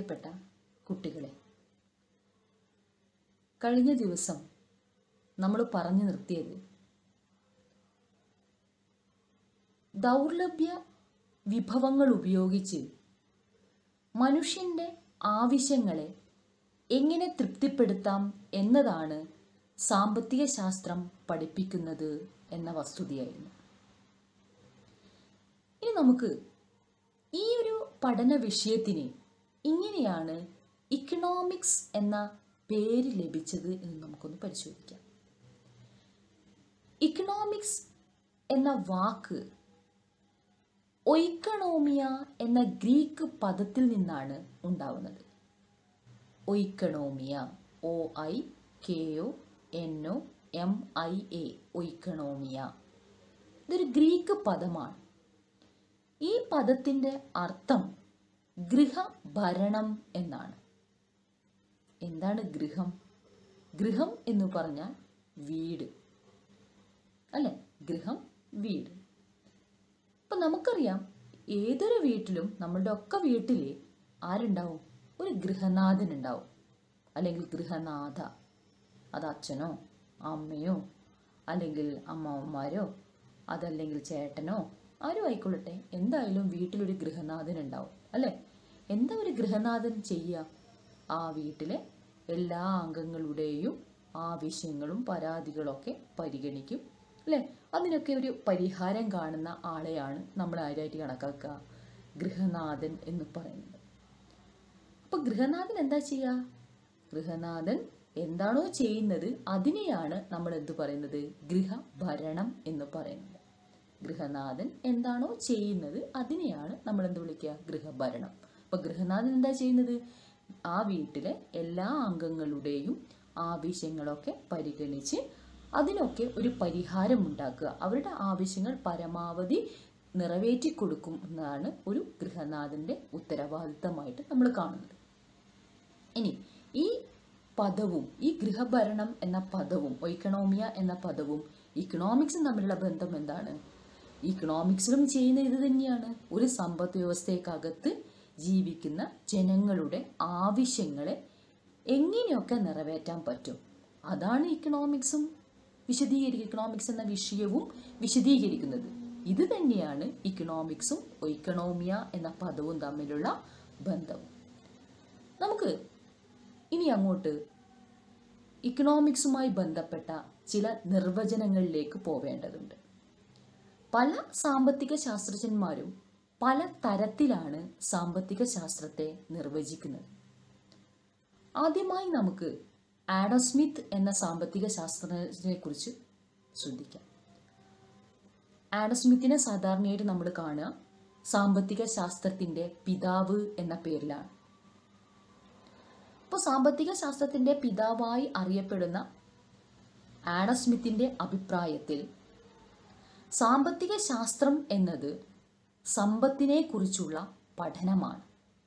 പ്രിയപ്പെട്ട കുട്ടികളെ കഴിഞ്ഞ ദിവസം നമ്മൾ പറഞ്ഞു നിർത്തിയത് ദൗർലഭ്യ വിഭവങ്ങൾ ഉപയോഗിച്ച് മനുഷ്യൻ്റെ ആവശ്യങ്ങളെ എങ്ങനെ തൃപ്തിപ്പെടുത്താം എന്നതാണ് സാമ്പത്തിക ശാസ്ത്രം പഠിപ്പിക്കുന്നത് എന്ന വസ്തുതയായിരുന്നു ഇനി നമുക്ക് ഈ ഒരു പഠന വിഷയത്തിന് ഇങ്ങനെയാണ് ഇക്കണോമിക്സ് എന്ന പേര് ലഭിച്ചത് എന്ന് നമുക്കൊന്ന് പരിശോധിക്കാം ഇക്കണോമിക്സ് എന്ന വാക്ക് ഒയ്ക്കണോമിയ എന്ന ഗ്രീക്ക് പദത്തിൽ നിന്നാണ് ഉണ്ടാവുന്നത് ഒയ്ക്കണോമിയ O I K O N O M I A ഒയ്ക്കണോമിയ ഇതൊരു ഗ്രീക്ക് പദമാണ് ഈ പദത്തിൻ്റെ അർത്ഥം ഗൃഹഭരണം എന്നാണ് എന്താണ് ഗൃഹം ഗൃഹം എന്ന് പറഞ്ഞാൽ വീട് അല്ലെ ഗൃഹം വീട് ഇപ്പം നമുക്കറിയാം ഏതൊരു വീട്ടിലും നമ്മളുടെ ഒക്കെ വീട്ടിൽ ആരുണ്ടാവും ഒരു ഗൃഹനാഥൻ ഉണ്ടാവും അല്ലെങ്കിൽ ഗൃഹനാഥ അത് അച്ഛനോ അമ്മയോ അല്ലെങ്കിൽ അമ്മാവന്മാരോ അതല്ലെങ്കിൽ ചേട്ടനോ ആരും ആയിക്കൊള്ളട്ടെ എന്തായാലും വീട്ടിലൊരു ഗൃഹനാഥൻ ഉണ്ടാവും അല്ലേ എന്താ ഒരു ഗൃഹനാഥൻ ചെയ്യുക ആ വീട്ടിലെ എല്ലാ അംഗങ്ങളുടെയും ആവശ്യങ്ങളും പരാതികളൊക്കെ പരിഗണിക്കും അല്ലേ അതിനൊക്കെ ഒരു പരിഹാരം കാണുന്ന ആളെയാണ് നമ്മൾ ആരായിട്ട് കണക്കാക്കുക ഗൃഹനാഥൻ എന്ന് പറയുന്നത് അപ്പോൾ ഗൃഹനാഥൻ എന്താ ചെയ്യുക ഗൃഹനാഥൻ എന്താണോ ചെയ്യുന്നത് അതിനെയാണ് നമ്മൾ എന്ത് പറയുന്നത് ഗൃഹഭരണം എന്ന് പറയുന്നത് ഗൃഹനാഥൻ എന്താണോ ചെയ്യുന്നത് അതിനെയാണ് നമ്മൾ എന്ത് വിളിക്കുക ഗൃഹഭരണം അപ്പോൾ ഗൃഹനാഥൻ എന്താ ചെയ്യുന്നത് ആ വീട്ടിലെ എല്ലാ അംഗങ്ങളുടെയും ആവശ്യങ്ങളൊക്കെ പരിഗണിച്ച് അതിനൊക്കെ ഒരു പരിഹാരം ഉണ്ടാക്കുക അവരുടെ ആവശ്യങ്ങൾ പരമാവധി നിറവേറ്റി കൊടുക്കും എന്നതാണ് ഒരു ഗൃഹനാഥൻ്റെ ഉത്തരവാദിത്തമായിട്ട് നമ്മൾ കാണുന്നത് ഇനി ഈ പദവും ഈ ഗൃഹഭരണം എന്ന പദവും ഇക്കണോമിയ എന്ന പദവും ഇക്കണോമിക്സും തമ്മിലുള്ള ബന്ധം എന്താണ് ഇക്കണോമിക്സിലും ചെയ്യുന്ന ഇത് തന്നെയാണ് ഒരു സമ്പദ് വ്യവസ്ഥയ്ക്കകത്ത് ജീവിക്കുന്ന ജനങ്ങളുടെ ആവശ്യങ്ങളെ എങ്ങനെയൊക്കെ നിറവേറ്റാൻ പറ്റും അതാണ് ഇക്കണോമിക്സും വിശദീകരിക്കുക ഇക്കണോമിക്സ് എന്ന വിഷയവും വിശദീകരിക്കുന്നത് ഇത് തന്നെയാണ് ഇക്കണോമിക്സും ഇക്കണോമിയ എന്ന പദവും തമ്മിലുള്ള ബന്ധം നമുക്ക് ഇനി അങ്ങോട്ട് ഇക്കണോമിക്സുമായി ബന്ധപ്പെട്ട ചില നിർവചനങ്ങളിലേക്ക് പോവേണ്ടതുണ്ട് പല സാമ്പത്തിക ശാസ്ത്രജ്ഞന്മാരും പല തരത്തിലാണ് സാമ്പത്തിക ശാസ്ത്രത്തെ നിർവചിക്കുന്നത് ആദ്യമായി നമുക്ക് ആഡം സ്മിത്ത് എന്ന സാമ്പത്തിക ശാസ്ത്രജ്ഞനെ കുറിച്ച് ശ്രദ്ധിക്കാം ആഡം സ്മിത്തിനെ സാധാരണയായിട്ട് നമ്മൾ കാണുക സാമ്പത്തിക ശാസ്ത്രത്തിൻ്റെ പിതാവ് എന്ന പേരിലാണ് ഇപ്പോൾ സാമ്പത്തിക ശാസ്ത്രത്തിൻ്റെ പിതാവായി അറിയപ്പെടുന്ന ആഡം സ്മിത്തിൻ്റെ അഭിപ്രായത്തിൽ സാമ്പത്തിക ശാസ്ത്രം എന്നത് സമ്പത്തിനെ കുറിച്ചുള്ള പഠനമാണ്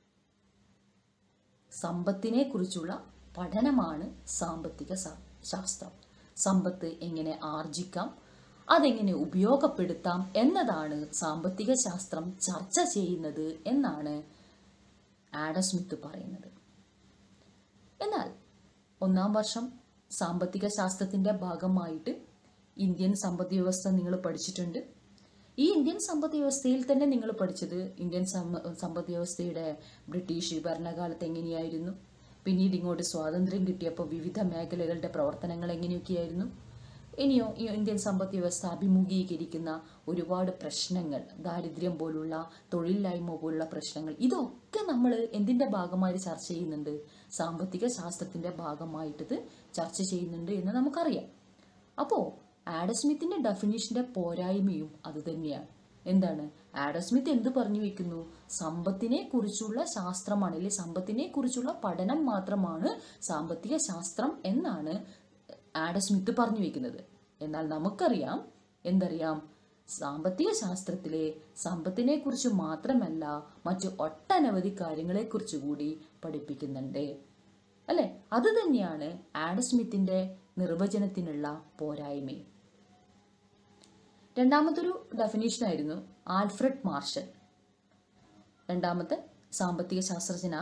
സമ്പത്തിനെ കുറിച്ചുള്ള പഠനമാണ് സാമ്പത്തിക ശാസ്ത്രം സമ്പത്ത് എങ്ങനെ ആർജിക്കാം അതെങ്ങനെ ഉപയോഗപ്പെടുത്താം എന്നതാണ് സാമ്പത്തിക ശാസ്ത്രം ചർച്ച ചെയ്യുന്നത് എന്നാണ് ആഡം സ്മിത്ത് പറയുന്നത് എന്നാൽ ഒന്നാം വർഷം സാമ്പത്തിക ശാസ്ത്രത്തിൻ്റെ ഭാഗമായിട്ട് ഇന്ത്യൻ സമ്പദ് വ്യവസ്ഥ നിങ്ങൾ പഠിച്ചിട്ടുണ്ട് ഈ ഇന്ത്യൻ സമ്പദ് വ്യവസ്ഥയിൽ തന്നെ നിങ്ങൾ പഠിച്ചത് ഇന്ത്യൻ സമ്പദ് വ്യവസ്ഥയുടെ ബ്രിട്ടീഷ് ഭരണകാലത്ത് എങ്ങനെയായിരുന്നു പിന്നീട് ഇങ്ങോട്ട് സ്വാതന്ത്ര്യം കിട്ടിയപ്പോൾ വിവിധ മേഖലകളുടെ പ്രവർത്തനങ്ങൾ എങ്ങനെയൊക്കെയായിരുന്നു ഇനിയോ ഈ ഇന്ത്യൻ സമ്പദ് വ്യവസ്ഥ അഭിമുഖീകരിക്കുന്ന ഒരുപാട് പ്രശ്നങ്ങൾ ദാരിദ്ര്യം പോലുള്ള തൊഴിലില്ലായ്മ പോലുള്ള പ്രശ്നങ്ങൾ ഇതൊക്കെ നമ്മൾ എന്തിൻ്റെ ഭാഗമായി ചർച്ച ചെയ്യുന്നുണ്ട് സാമ്പത്തിക ശാസ്ത്രത്തിൻ്റെ ഭാഗമായിട്ടിത് ചർച്ച ചെയ്യുന്നുണ്ട് എന്ന് നമുക്കറിയാം അപ്പോൾ ആഡസ്മിത്തിൻ്റെ ഡെഫിനിഷൻ്റെ പോരായ്മയും അതുതന്നെയാണ് എന്താണ് ആഡസ്മിത്ത് എന്ത് പറഞ്ഞു വെക്കുന്നു സമ്പത്തിനെ കുറിച്ചുള്ള ശാസ്ത്രമാണ് അല്ലെ സമ്പത്തിനെ കുറിച്ചുള്ള പഠനം മാത്രമാണ് സാമ്പത്തിക ശാസ്ത്രം എന്നാണ് ആഡസ്മിത്ത് പറഞ്ഞു വെക്കുന്നത് എന്നാൽ നമുക്കറിയാം എന്തറിയാം സാമ്പത്തിക ശാസ്ത്രത്തിലെ സമ്പത്തിനെ കുറിച്ച് മാത്രമല്ല മറ്റു ഒട്ടനവധി കാര്യങ്ങളെക്കുറിച്ച് കൂടി പഠിപ്പിക്കുന്നുണ്ട് അല്ലെ അത് തന്നെയാണ് ആഡസ്മിത്തിന്റെ നിർവചനത്തിനുള്ള പോരായ്മയും രണ്ടാമതൊരു ഡെഫിനേഷനായിരുന്നു ആൽഫ്രഡ് മാർഷൽ രണ്ടാമത്തെ സാമ്പത്തിക ശാസ്ത്രജ്ഞന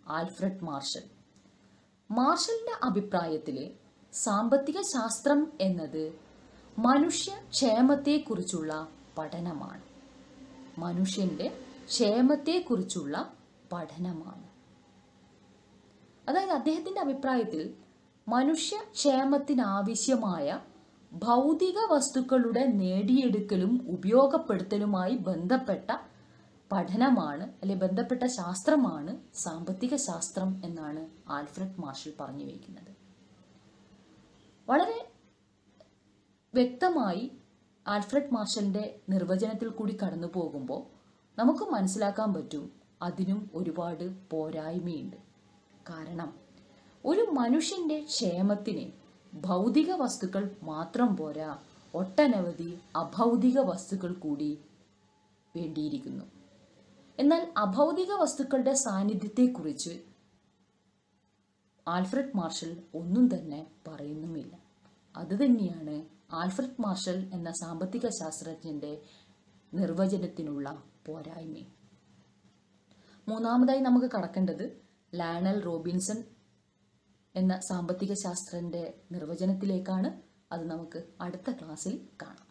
ആൽഫ്രഡ് മാർഷൽ മാർഷലിന്റെ അഭിപ്രായത്തിൽ സാമ്പത്തിക ശാസ്ത്രം എന്നത് മനുഷ്യ ക്ഷേമത്തെക്കുറിച്ചുള്ള പഠനമാണ് മനുഷ്യന്റെ ക്ഷേമത്തെക്കുറിച്ചുള്ള പഠനമാണ് അതായത് അദ്ദേഹത്തിന്റെ അഭിപ്രായത്തിൽ മനുഷ്യ ക്ഷേമത്തിനാവശ്യമായ ഭൗതിക വസ്തുക്കളുടെ നേടിയെടുക്കലും ഉപയോഗപ്പെടുത്തലുമായി ബന്ധപ്പെട്ട പഠനമാണ് അല്ലെ ബന്ധപ്പെട്ട ശാസ്ത്രമാണ് സാമ്പത്തിക ശാസ്ത്രം എന്നാണ് ആൽഫ്രഡ് മാർഷൽ പറഞ്ഞു വയ്ക്കുന്നത് വളരെ വ്യക്തമായി ആൽഫ്രഡ് മാർഷലിന്റെ നിർവചനത്തിൽ കൂടി കടന്നു പോകുമ്പോൾ നമുക്ക് മനസ്സിലാക്കാൻ പറ്റും അതിനും ഒരുപാട് പോരായ്മയുണ്ട് കാരണം ഒരു മനുഷ്യന്റെ ക്ഷേമത്തിന് ഭൗതിക വസ്തുക്കൾ മാത്രം പോരാ ഒട്ടനവധി അഭൗതിക വസ്തുക്കൾ കൂടി വേണ്ടിയിരിക്കുന്നു എന്നാൽ അഭൗതിക വസ്തുക്കളുടെ സാന്നിധ്യത്തെക്കുറിച്ച് ആൽഫ്രഡ് മാർഷൽ ഒന്നും തന്നെ പറയുന്നുമില്ല അതുതന്നെയാണ് ആൽഫ്രഡ് മാർഷൽ എന്ന സാമ്പത്തിക ശാസ്ത്രജ്ഞന്റെ നിർവചനത്തിനുള്ള പോരായ്മ മൂന്നാമതായി നമുക്ക് കടക്കേണ്ടത് ലാനൽ റോബിൻസൺ എന്ന സാമ്പത്തിക ശാസ്ത്രന്റെ നിർവചനത്തിലേക്കാണ് അത് നമുക്ക് അടുത്ത ക്ലാസ്സിൽ കാണാം